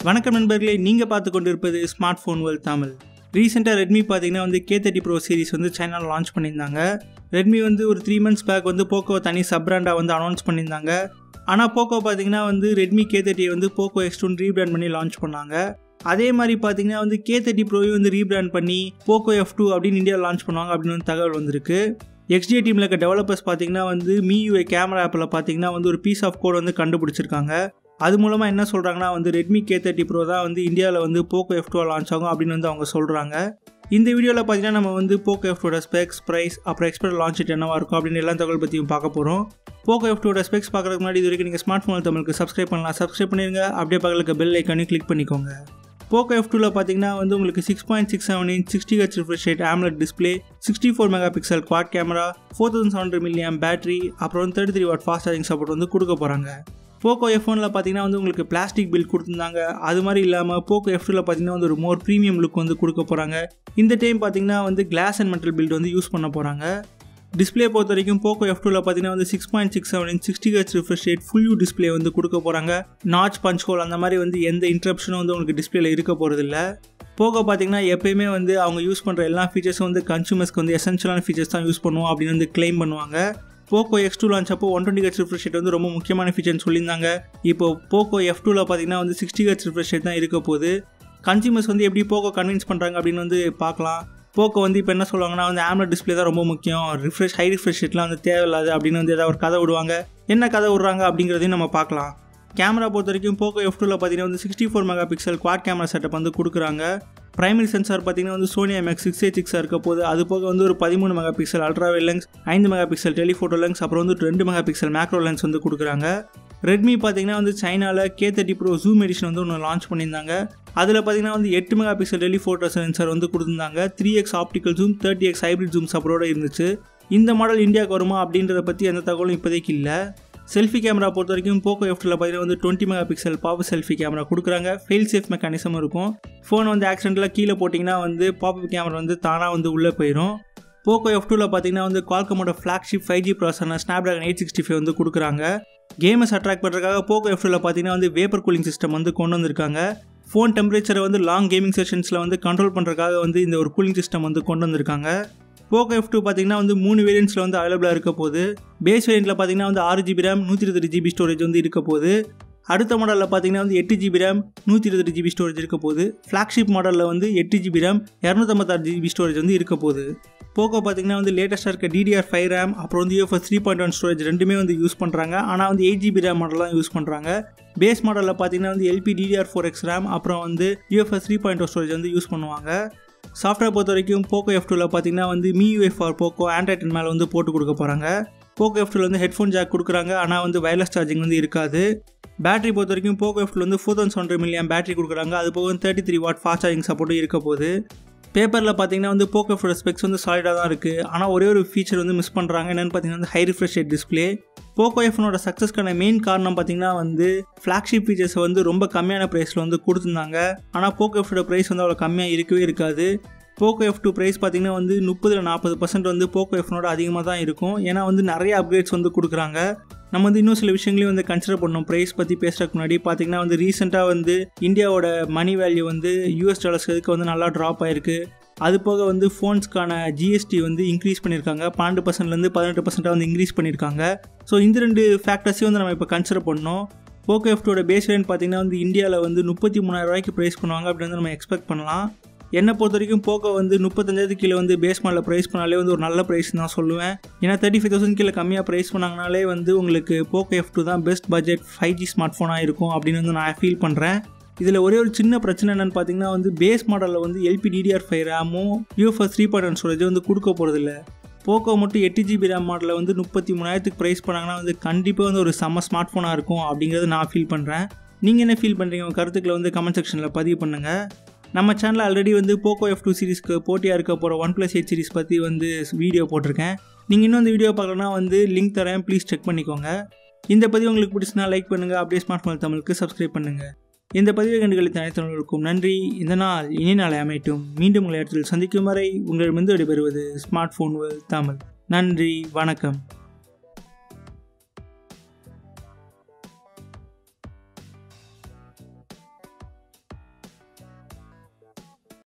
வணக்கம் நண்பர்களே நீங்கள் பார்த்து கொண்டிருப்பது ஸ்மார்ட் ஃபோன் வேர்ல்ட் தமிழ் ரீசெண்டாக ரெட்மி பார்த்தீங்கன்னா வந்து கே தேர்ட்டி ப்ரோ சீரிஸ் வந்து சைனாவில் லான்ச் பண்ணியிருந்தாங்க ரெட்மி வந்து ஒரு த்ரீ மந்த்ஸ் பேக் வந்து போக்கோ தனி சப் பிராண்டாக வந்து அனௌன்ஸ் பண்ணியிருந்தாங்க ஆனால் போக்கோ பார்த்தீங்கன்னா வந்து ரெட்மி கே தேர்ட்டியை வந்து போக்கோ எக்ஸ் டூன் ரீபிராண்ட் பண்ணி லான்ச் பண்ணாங்க அதே மாதிரி பார்த்தீங்கன்னா வந்து கே தேர்ட்டி ப்ரோவையும் வந்து ரீபிராண்ட் பண்ணி போக்கோ எஃப் டூ அப்படின்னு இந்தியாவில் லான்ச் பண்ணுவாங்க அப்படின்னு வந்து தகவல் வந்திருக்கு எக்ஸ்டிஏ டீமில் இருக்க டெவலப்பர்ஸ் பார்த்தீங்கன்னா வந்து மியூஏ கேமரா ஆப்பில் பார்த்தீங்கன்னா வந்து ஒரு பீஸ் ஆஃப் கோட் வந்து கண்டுபிடிச்சிருக்காங்க அது மூலமாக என்ன சொல்கிறாங்கன்னா வந்து ரெட்மி கே தேர்ட்டி ப்ரோ தான் வந்து இந்தியாவில் வந்து போக்கோ எஃப் டூ லான்ச் ஆகும் அப்படின்னு வந்து அவங்க சொல்கிறாங்க இந்த வீடியோவில் பார்த்தீங்கன்னா நம்ம வந்து போக்கோ எஃப் டூட ஸ்பெக்ஸ் ப்ரைஸ் அப்புறம் எக்ஸ்பெக்ட் லான்ச் டேட் என்னவா இருக்கும் அப்படின்னு எல்லா தகவல் பற்றியும் பார்க்க போகிறோம் போக்கோ எஃப் டூட ஸ்பெக்ஸ் பார்க்குறதுக்கு முன்னாடி இது வரைக்கும் நீங்கள் ஸ்மார்ட் ஃபோன் தமிழுக்கு சப்ஸ்கிரைப் பண்ணலாம் சப்ஸ்கிரைப் பண்ணிடுங்க அப்படியே பக்கத்துக்கு பெல் ஐக்கானே கிளிக் பண்ணிக்கோங்க போக்கோ எஃப் டூவில் பார்த்தீங்கன்னா வந்து உங்களுக்கு six point six seven inch sixty H refresh rate AMOLED display sixty four megapixel quad camera four thousand seven hundred milliamp battery அப்புறம் வந்து thirty three watt fast charging support வந்து கொடுக்க போகிறாங்க Poco F ஒனில் பார்த்தீங்கன்னா வந்து உங்களுக்கு plastic bill கொடுத்துருந்தாங்க அது மாதிரி இல்லாமல் போக்கோ எஃப் டூவில் பார்த்தீங்கன்னா வந்து ஒரு மோர் ப்ரீமியம் லுக் வந்து கொடுக்க போகிறாங்க இந்த டைம் பார்த்தீங்கன்னா வந்து கிளாஸ் அண்ட் மெட்டல் பில்ட் வந்து யூஸ் பண்ண போகிறாங்க டிஸ்பிளே பொறுத்த வரைக்கும் போக்கோ எஃப் டூவில் பார்த்தீங்கன்னா வந்து six point six seven inch sixty H refresh rate full U display வந்து கொடுக்க போகிறாங்க நாச் பஞ்ச் ஹோல் அந்த மாதிரி வந்து எந்த இன்ட்ரப்ஷனும் வந்து உங்களுக்கு டிஸ்பிளேல இருக்க போகிறதில்ல போகோ பார்த்தீங்கன்னா எப்பயுமே வந்து அவங்க யூஸ் பண்ணுற எல்லா ஃபீச்சர்ஸும் வந்து கன்சூமர்ஸ்க்கு வந்து எசென்ஷியலான ஃபீச்சர்ஸ் தான் யூஸ் பண்ணுவோம் அப்படின்னு வந்து கிளைம் பண்ணுவாங்க போக்கோ எக்ஸ் டூ லான்ச் அப்போ one twenty H refresh rate வந்து ரொம்ப முக்கியமான ஃபீச்சர்னு சொல்லியிருந்தாங்க இப்போ போக்கோ எஃப் டூவில் பார்த்தீங்கன்னா வந்து சிக்ஸ்டி ஹெச் ரிஃப்ரெஷ் ரேட் தான் இருக்க போகுது கன்சியூமர்ஸ் வந்து எப்படி போக்கோ கன்வின்ஸ் பண்ணுறாங்க அப்படின்னு வந்து பார்க்கலாம் போக்கோ வந்து இப்போ என்ன சொல்லுவாங்கன்னா வந்து ஆம்லெட் டிஸ்பிளே தான் ரொம்ப முக்கியம் ரிஃப்ரெஷ் ஹை ரிஃப்ரெஷ் ரேட்லாம் வந்து தேவையில்லாது அப்படின்னு வந்து ஏதாவது ஒரு கதை விடுவாங்க என்ன கதை விடுறாங்க அப்படிங்கிறதையும் நம்ம பார்க்கலாம் கேமரா பொறுத்த வரைக்கும் போக்கோ எஃப் டூவில் பார்த்தீங்கன்னா வந்து sixty four megapixel quad camera setup வந்து கொடுக்குறாங்க பிரைமரி சென்சார் பார்த்தீங்கன்னா வந்து சோனி எம்எக்ஸ் சிக்ஸ் எயிட் சிக்ஸாக இருக்க போது அது போக வந்து ஒரு பதிமூணு மெகா பிக்சல் அல்ட்ராவே லென்ஸ் ஐந்து மெகா பிக்சல் டெலிஃபோட்டோ லென்ஸ் அப்புறம் வந்து ரெண்டு மெகா பிக்சல் மேக்ரோ லென்ஸ் வந்து கொடுக்குறாங்க ரெட்மி பார்த்தீங்கன்னா வந்து சைனாவில் K thirty pro zoom edition வந்து ஒன்று லான்ச் பண்ணியிருந்தாங்க அதில் பார்த்தீங்கன்னா வந்து எட்டு மெகா பிக்சல் டெலிஃபோட்டோ சென்சார் வந்து கொடுத்துருந்தாங்க three X optical zoom thirty X hybrid zoom சப்பரோட இருந்துச்சு இந்த மாடல் இந்தியாவுக்கு வருமா அப்படின்றத பற்றி எந்த தகவலும் இப்போதைக்கு இல்லை செல்ஃபி கேமரா பொறுத்த வரைக்கும் போக்கோ எஃப்டில் பார்த்தீங்கன்னா வந்து twenty megapixel pop selfie camera கொடுக்குறாங்க ஃபெயில் சேஃப் மெக்கானிசம் இருக்கும் ஃபோன் வந்து ஆக்சிடென்ட்டில் கீழே போட்டிங்கன்னா வந்து பாப்அப் கேமரா வந்து தானாக வந்து உள்ளே போயிடும் போக்கோ எஃப் டூவில் பார்த்தீங்கன்னா வந்து குவால்கமோட flagship five G processor Snapdragon eight sixty five வந்து கொடுக்குறாங்க கேமர்ஸ் அட்ராக்ட் பண்ணுறதுக்காக போக்கோ எஃப் டூவில் பார்த்தீங்கன்னா வந்து வேப்பர் கூலிங் சிஸ்டம் வந்து கொண்டு வந்திருக்காங்க ஃபோன் டெம்பரேச்சரை வந்து லாங் கேமிங் செஷன்ஸில் வந்து கண்ட்ரோல் பண்ணுறதுக்காக வந்து இந்த ஒரு கூலிங் சிஸ்டம் வந்து கொண்டு வந்திருக்காங்க போக்கோ எஃப் டூ பார்த்தீங்கன்னா வந்து மூணு வேரியன்ட்ஸில் வந்து அவைலபிளாக இருக்க போகுது பேஸ் வேரியண்ட்டில் பார்த்தீங்கன்னா வந்து ஆறு ஜிபி ரேம் நூற்றி இருபது ஜிபி ஸ்டோரேஜ் வந்து இருக்க போகுது அடுத்த மாடலில் பார்த்தீங்கன்னா வந்து எட்டு ஜிபி ரேம் நூற்றி இருபது ஜிபி ஸ்டோரேஜ் இருக்க போகுது ஃப்ளாக்ஷிப் மாடலில் வந்து எட்டு ஜிபி ரேம் இரநூத்தம்பத்தாறு ஜிபி ஸ்டோரேஜ் வந்து இருக்க போகுது போக்கோ பார்த்தீங்கன்னா வந்து லேட்டஸ்ட்டாக இருக்க டிடிஆர் ஃபைவ் ரேம் அப்புறம் வந்து UFS three point one storage ரெண்டுமே வந்து யூஸ் பண்ணுறாங்க ஆனால் வந்து எயிட் ஜிபி ரேம் மாடல் தான் யூஸ் பண்ணுறாங்க பேஸ் மாடலில் பார்த்தீங்கன்னா வந்து LP DDR four X RAM அப்புறம் வந்து யூஎஃப்எஸ் த்ரீ பாயிண்ட் ஸ்டோரேஜ் வந்து யூஸ் பண்ணுவாங்க சாஃப்ட்வேர் பொறுத்த வரைக்கும் போக்கோ எஃப் டூவில் பார்த்தீங்கன்னா வந்து மியூஎஃப் ஆர் போக்கோ ஆண்ட்ராய்ட் மேலே வந்து போட்டு கொடுக்க போகிறாங்க போக்கோ எஃப் டூவில் வந்து ஹெட்ஃபோன் ஜாக் கொடுக்குறாங்க ஆனால் வந்து வயர்லெஸ் சார்ஜிங் வந்து இருக்காது பேட்டரி பொறுத்த வரைக்கும் போக்கோ எஃப்டில் வந்து four thousand hundred milliamp battery கொடுக்குறாங்க அது போக thirty three watt fast charging சப்போர்ட்டும் இருக்க போகுது பேப்பரில் பார்த்தீங்கன்னா வந்து போக்கோ எஃப்டோட ஸ்பெக்ஸ் வந்து சாலிடாக தான் இருக்குது ஆனால் ஒரே ஒரு ஃபீச்சர் வந்து மிஸ் பண்ணுறாங்க என்னென்னு பார்த்தீங்கன்னா வந்து high refresh rate display Poco எஃப்னோட சக்ஸஸ்க்கான மெயின் காரணம் பார்த்தீங்கன்னா வந்து ஃப்ளாக்ஷிப் ஃபீச்சர்ஸை வந்து ரொம்ப கம்மியான ப்ரைஸில் வந்து கொடுத்துருந்தாங்க ஆனால் போக்கோ எஃப்டோட ப்ரைஸ் வந்து அவ்வளோ கம்மியாக இருக்கவே இருக்காது போக்கோ எஃப் டூ ப்ரைஸ் பார்த்தீங்கன்னா வந்து முப்பதில் நாற்பது பர்சன்ட் வந்து போக்கோ எஃப்னோட அதிகமாக தான் இருக்கும் ஏன்னா வந்து நிறைய அப்கிரேட்ஸ் வந்து கொடுக்குறாங்க நம்ம வந்து இன்னும் சில விஷயங்களையும் வந்து கன்சிடர் பண்ணோம் ப்ரைஸ் பற்றி பேசுறதுக்கு முன்னாடி பார்த்தீங்கன்னா வந்து ரீசெண்டாக வந்து இந்தியாவோட மணி வேல்யூ வந்து யூஎஸ் டாலர்ஸ்க்கு வந்து நல்லா ட்ராப் ஆயிருக்கு அது போக வந்து ஃபோன்ஸ்க்கான ஜிஎஸ்டி வந்து இன்க்ரீஸ் பண்ணியிருக்காங்க பன்னெண்டு பர்சன்ட்லேருந்து பதினெட்டு பர்சென்ட்டாக வந்து இன்க்ரீஸ் பண்ணியிருக்காங்க ஸோ இந்த ரெண்டு ஃபேக்டர்ஸையும் வந்து நம்ம இப்போ கன்சிடர் பண்ணோம் போக்கோ எஃப்டோட பேஸ் ரேட் பார்த்தீங்கன்னா வந்து இந்தியாவில் வந்து முப்பத்தி மூணாயிரம் ரூபாய்க்கு ப்ரைஸ் பண்ணுவாங்க அப்படின்னு வந்து நம்ம எக்ஸ்பெக்ட் பண்ணலாம் என்னை பொறுத்த வரைக்கும் போக்கோ வந்து முப்பத்தஞ்சாயிரத்து கீழே வந்து பேஸ் மாடலில் ப்ரைஸ் பண்ணாலே வந்து ஒரு நல்ல ப்ரைஸ் தான் சொல்லுவேன் ஏன்னா தேர்ட்டி ஃபைவ் தௌசண்ட் கீழே கம்மியாக ப்ரைஸ் பண்ணாங்கனாலே வந்து உங்களுக்கு போக்கோ எஃப் டூ தான் best budget five G smart ஃபோனாக இருக்கும் அப்படின்னு வந்து நான் ஃபீல் பண்ணுறேன் இதில் ஒரே ஒரு சின்ன பிரச்சனை என்னென்னு பார்த்தீங்கன்னா வந்து பேஸ் மாடலில் வந்து எல்பி டிடிஆர் ஃபைவ் ரேமும் UFS three point one storage வந்து கொடுக்க போகிறதில்ல போக்கோ மட்டும் எட்டு ஜிபி ரேம் மாடலில் வந்து முப்பத்தி மூணாயிரத்துக்கு ப்ரைஸ் பண்ணாங்கன்னா வந்து கண்டிப்பாக வந்து ஒரு செம்ம ஸ்மார்ட் ஃபோனாக இருக்கும் அப்படிங்கிறது நான் ஃபீல் பண்ணுறேன் நீங்கள் என்ன ஃபீல் பண்ணுறீங்க உங்கள் கருத்துக்களை வந்து கமெண்ட் செக்ஷனில் பதிவு பண்ணுங்கள் நம்ம சேனலில் ஆல்ரெடி வந்து போக்கோ எஃப் டூ சீரிஸ்க்கு போட்டியாக இருக்க போகிற ஒன் ப்ளஸ் எயிட் சீரிஸ் பற்றி வந்து வீடியோ போட்டிருக்கேன் நீங்கள் இன்னும் இந்த வீடியோ பார்க்கலன்னா வந்து லிங்க் தரேன் ப்ளீஸ் செக் பண்ணிக்கோங்க இந்த பதிவு உங்களுக்கு பிடிச்சினா லைக் பண்ணுங்கள் அப்படியே ஸ்மார்ட் ஃபோன் தமிழுக்கு சப்ஸ்கிரைப் பண்ணுங்கள் இந்த பதிவை கண்டுகளித்த அனைத்தவர்களுக்கும் நன்றி இந்த நாள் இனி நாளை அமையட்டும் மீண்டும் உங்களை இடத்தில் சந்திக்கும் வரை உங்களிடமிருந்து விடைபெறுவது ஸ்மார்ட் ஃபோன் தமிழ் நன்றி வணக்கம்